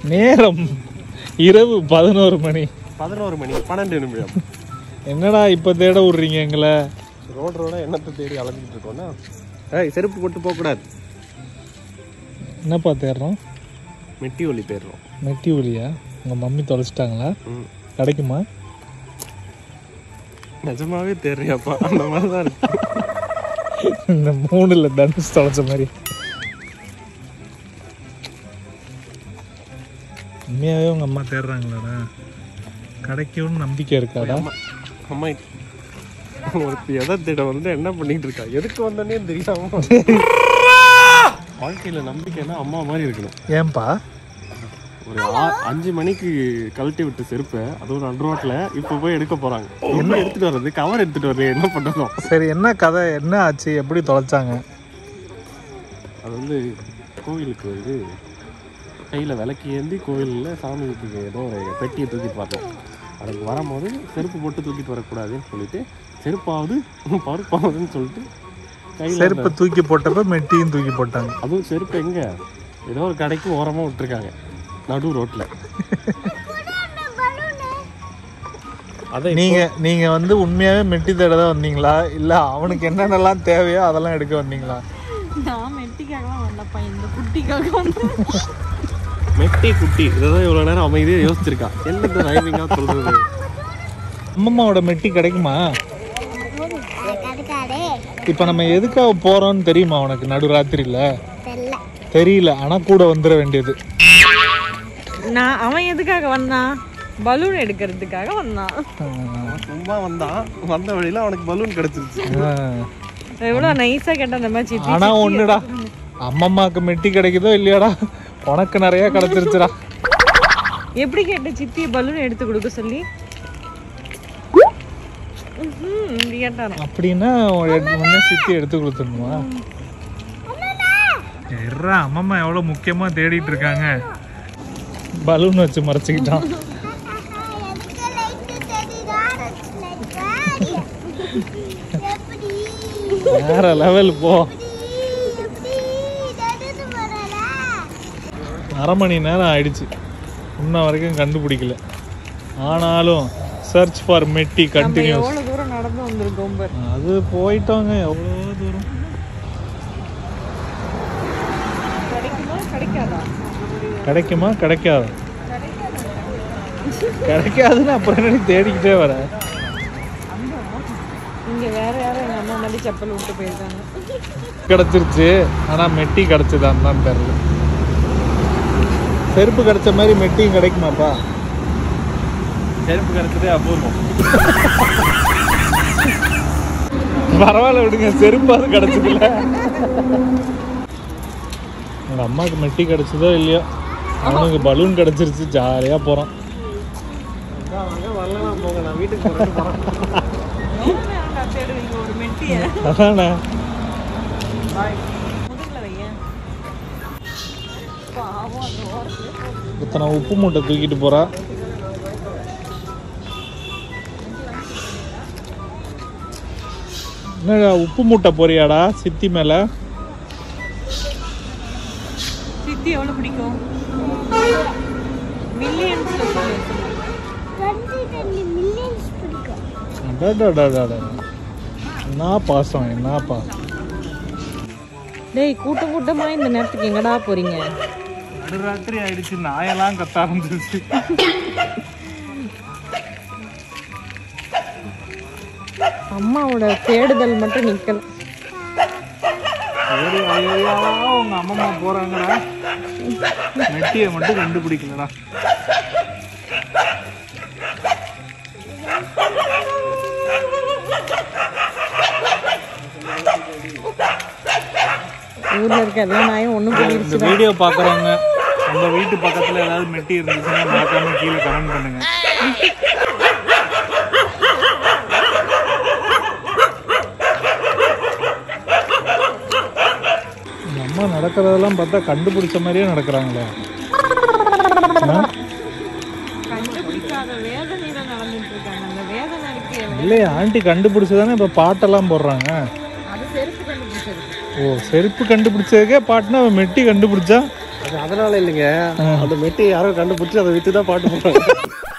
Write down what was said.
நேரம் இரவு பதினோரு மணி பதினோரு மணி பன்னெண்டு நிமிடம் என்னடா இப்ப தேட விடுறீங்க எங்களை ரோடு ரோட என்னத்தை தேடி அலைஞ்சிட்டு இருக்கோம்னா ஏய் செருப்பு போட்டு போகக்கூடாது என்னப்பா தேடுறோம் மெட்டி ஒலி போயிடுறோம் மெட்டி ஒலியா உங்க மம்மி தொலைச்சிட்டாங்களா ம் கிடைக்குமா நிஜமாவே தெரியாப்பா அந்த மாதிரி தான் இருக்கு இந்த மூணுல தனுஷ் தொலைச்ச மாதிரி உண்மையாவே உங்க அம்மா தேடுறாங்களாடா கிடைக்கும்னு நம்பிக்கை இருக்காடா அம்மா அம்மா ஒருத்தி எதை தேட வந்து என்ன பண்ணிட்டு இருக்கா எதுக்கு வந்தோன்னே தெரியாம வாழ்க்கையில நம்பிக்கைன்னா அம்மா மாதிரி இருக்கணும் ஏன்பா ஒரு ஆ- அஞ்சு மணிக்கு கழட்டி விட்டு செருப்பை அது ஒரு அன்று ரோட்ல இப்போ போய் எடுக்க போறாங்க என்ன எடுத்துட்டு வர்றது கவர் எடுத்துட்டு வரல என்ன பண்றதும் சரி என்ன கதை என்ன ஆச்சு எப்படி தொலைச்சாங்க அது வந்து கோவிலுக்கு வந்து கையில் விளக்கு ஏந்தி கோவிலில் சாமிக்கு ஏதோ ஒரு பெட்டியை தூக்கிட்டு பார்த்தோம் அதுக்கு வரும்போது செருப்பு போட்டு தூக்கிட்டு வரக்கூடாதுன்னு சொல்லிட்டு செருப்பாவது பருப்பாவதுன்னு சொல்லிட்டு கையில் செருப்பு தூக்கி போட்டப்ப மெட்டியும் தூக்கி போட்டாங்க அதுவும் செருப்பு எங்க ஏதோ ஒரு கடைக்கு ஓரமாக விட்டுருக்காங்க நடு ரோட்டில் அதை நீங்க நீங்க வந்து உண்மையாவே மெட்டி தேட தான் வந்தீங்களா இல்ல அவனுக்கு என்னென்னலாம் தேவையோ அதெல்லாம் எடுக்க வந்தீங்களா நான் மெட்டிக்காகலாம் வரலப்பா இந்த குட்டிக்காக வந்து மெட்டி குட்டி இதான் இவ்வளோ நேரம் அமைதியாக யோசிச்சிருக்கா என்னது ரைமிங்காக சொல்கிறது அம்மம்மாவோட மெட்டி கிடைக்குமா கிடைக்காதே இப்ப நம்ம எதுக்காக போறோம்னு தெரியுமா உனக்கு நடுராத்திரியில தெரியல தெரியல ஆனா கூட வந்துட வேண்டியது நான் அவன் எதுக்காக வந்தான் பலூன் எடுக்கிறதுக்காக வந்தான் ஆஹ் சும்மா வந்தான் வந்த வழியில அவனுக்கு பலூன் கிடைச்சிருச்சு ஆஹ். எவ்வளவு நைஸா கேட்ட அந்த மாதிரி சித்தி ஆனா ஒண்ணுடா அம்மம்மாக்கு மெட்டி கிடைக்குதோ இல்லையாடா உனக்கு நிறைய கிடைச்சிருச்சுடா எப்படி கேட்ட சித்தி பலூன் எடுத்து கொடுக்க சொல்லி ம்ஹும், இப்படி கேட்டாராம் அப்படின்னா உடனே சித்தி எடுத்து கொடுத்துடணுமா எர்ரா அம்மம்மா எவ்வளவு முக்கியமா தேடிட்டு இருக்காங்க பலூன் வச்சு மறைச்சிக்கிட்டான் எதுக்கு லைட்டு தெரியுதா எப்படி வேற லெவல் போ எப்படி தெரியுது வரல அரை மணி நேரம் ஆயிடுச்சு இன்ன வரைக்கும் கண்டுபிடிக்கல ஆனாலும் சர்ச் ஃபார் மெட்டி நம்ம கண்டினியூஸ் எவ்வளவு தூரம் நடந்து வந்திருக்கோம் பாரு அது போயிட்டோங்க எவ்வளோ தூரம் கிடைக்குமா கிடைக்காதா கிடைக்குமா கிடைக்காதா கிடைக்காதுன்னு அப்புறம் என்னடி தேடிக்கிட்டே வர இங்க வேற யாரும் எங்க அம்மா மாதிரி செப்பல் விட்டு போயிருக்காங்க கிடைச்சிருச்சு ஆனா மெட்டி கிடைச்சதான்னு தான் தெரியல செருப்பு கிடைச்ச மாதிரி மெட்டியும் கிடைக்குமாப்பா செருப்பு கிடைச்சதே அபூர்வம் பரவாயில்ல விடுங்க செருப்பாவது கிடைச்சதுல உங்க அம்மாவுக்கு மெட்டி கிடைச்சதோ இல்லையோ அவனுக்கு பலூன் கிடைச்சிருச்சு ஜாலியா போறான் வரலாம் போங்க நான் வீட்டுக்கு போறேன் தேடுவீங்க ஒரு மெட்டிய அதானே முதுகுல வையேன் பாவம் அந்த ஓரத்துல இத்தனை உப்பு மூட்டை தூக்கிட்டு போறா என்னடா உப்பு மூட்டை போறியாடா சித்தி மேல சித்தி எவ்வளவு பிடிக்கும் மில்லியன்ஸ்ல டுவெண்ட்டி டுவெண்ட்டி மில்லியன்ஸ் பிடிக்கும் அடடடடடட. என்ன பாசம் என்ன பாசம் டேய் கூட்டம் கூட்டமா இந்த நேரத்துக்கு எங்கடா போறீங்க நடுராத்திரி ஆயிடுச்சு நாயெல்லாம் கத்த ஆரம்பிச்சிருச்சு அம்மாவோட தேடுதல் மட்டும் நிக்கல சரி ஐயா உங்க அம்மம்மா போறாங்கடா மெட்டியை மட்டும் கண்டுபிடிக்கலடா ஊர்ல இருக்க எல்லா நாயும் ஒண்ணும் இந்த போயிருச்சு வீடியோ பார்க்குறவங்க உங்க வீட்டு பக்கத்துல ஏதாவது மெட்டி இருந்துச்சுன்னா மறக்காம கீழே கமெண்ட் பண்ணுங்க எங்க அம்மா நடக்கிறதெல்லாம் பார்த்தா கண்டுபிடிச்ச மாதிரியே நடக்கிறாங்களே ஆ? கண்டுபிடிக்காத வேதனையில நடந்துட்டு இருக்காங்க அந்த வேதனை இருக்கு இல்லையே ஆண்டி கண்டுபிடிச்சு தானே இப்போ பாட்டெல்லாம் போடுறாங்க அது செருப்பு கண்டுபிடிச்சது ஓ செருப்பு கண்டுபிடிச்சதுக்கே பாட்டுனா அவன் மெட்டி கண்டுபிடிச்சா அதனால இல்லைங்க அந்த மெட்டி யாரோ கண்டுபிடிச்சி அதை வித்து தான் பாட்டு போடுறாங்க